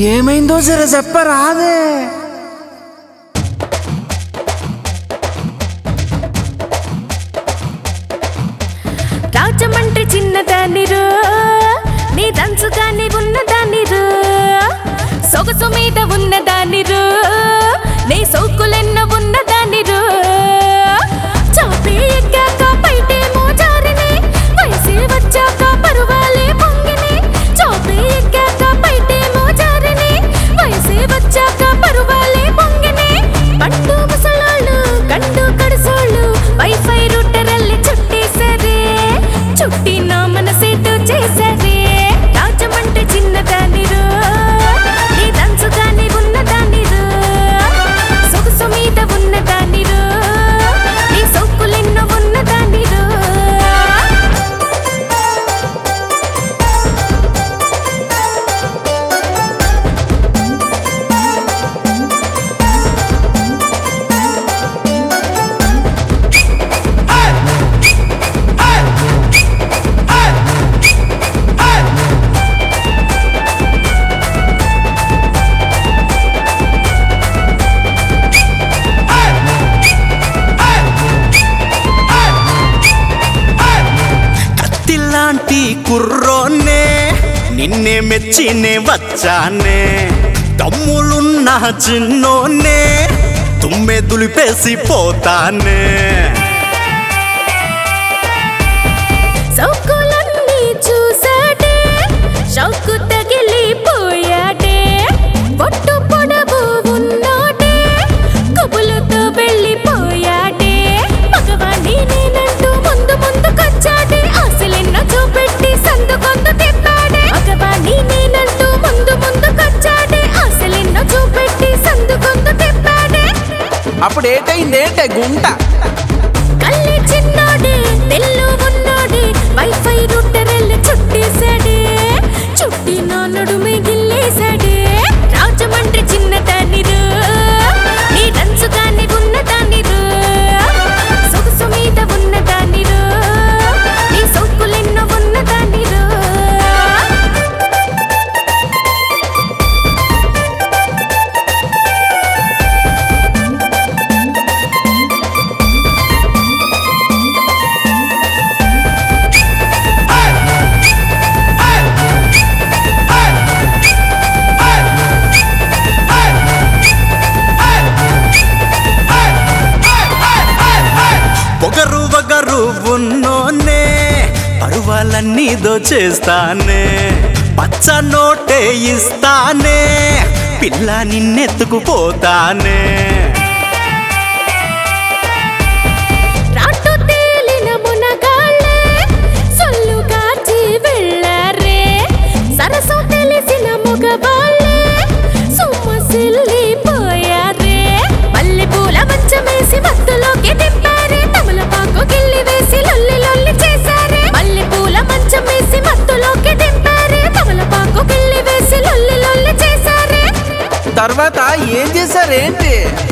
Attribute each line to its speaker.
Speaker 1: ఏమైందో జర చెప్పరాదే
Speaker 2: రాజమండ్రి చిన్నదానిరు నీ దంచుగానే ఉన్నదానిరు సొగసు మీద ఉన్నదానిరు నీ సౌకులెన్న ఉన్నదానిరు చాపే ఎక్కాక పైటేమో జారిని వయసే వచ్చాక పరువాలే పొంగిని చాపే ఎక్కాక పైటేమో జారిని వయసే వచ్చాక పరువాలే పొంగిని పండు ముసలోళ్ళు కండు కడుసోళ్ళు వైఫై రూటరల్లి చుట్టేసరే చుట్టి నా మనసేటు చేసరే రాజమండ్రి చిన్నదానిరు నీ దంచుగానే ఉన్నదానిరు సొగసు మీద ఉన్నదానిరు నీ సొక్కులెన్నో ఉన్నదానిరు
Speaker 1: కత్తిలాంటి కుర్రోనే నిన్నే మెచ్చినే వచ్చానే తమ్ములున్న చిన్నోనే తుమ్మె దులిపేసి పోతానే
Speaker 2: సౌకులన్నీ చూసాడే షౌకు తగిలిపోయాడే పొట్టు పొడవు ఉన్నాడే కబులతో వెళ్ళిపోయాడే మగవాణ్ణి నేనంటూ ముందు ముందుకొచ్చాడే ఆశలెన్న చూపెట్టి సందు కొందు తిప్పాడే మగవాణ్ణి నేనంటూ ముందు ముందుకొచ్చాడే ఆశలెన్న చూపెట్టి సందు కొందు తిప్పాడే
Speaker 3: అప్పుడు ఏటైంది ఏంటే గుంట
Speaker 2: కళ్ళే చిన్నోడే తెల్లు ఉన్నోడే వైఫై రూటరెల్లి చుట్టేశాడే చుట్టి నా నడుమే గిల్లేశాడే రాజమండ్రి చిన్నదానిరు నీ దంచుగానే ఉన్నదానిరు సొగసు మీద ఉన్నదానిరు నీ సొక్కులెన్నో ఉన్నదానిరు
Speaker 1: పొగరు వగరు ఉన్నోనే పరువాలన్నీ దోచేస్తానే పచ్చ నోటే ఇస్తానే పిల్ల నిన్నెత్తుకుపోతానే
Speaker 2: రాటు తేలిన మునగాళ్ళే సొల్లు కాచి వెళ్ళారే సరసు తెలిసిన మగవాళ్ళే సొమ్మసిల్లిపోయారే మల్లె పూల మంచమేసి మత్తులోకి దింపారే తమలపాకు గిల్లి వేసి లొల్లి లొల్లి చేశారే మల్లె పూల మంచమేసి మత్తులోకి దింపారే తమలపాకు గిల్లి వేసి లొల్లి లొల్లి చేశారే
Speaker 3: తర్వాత ఏం చేశారేంటి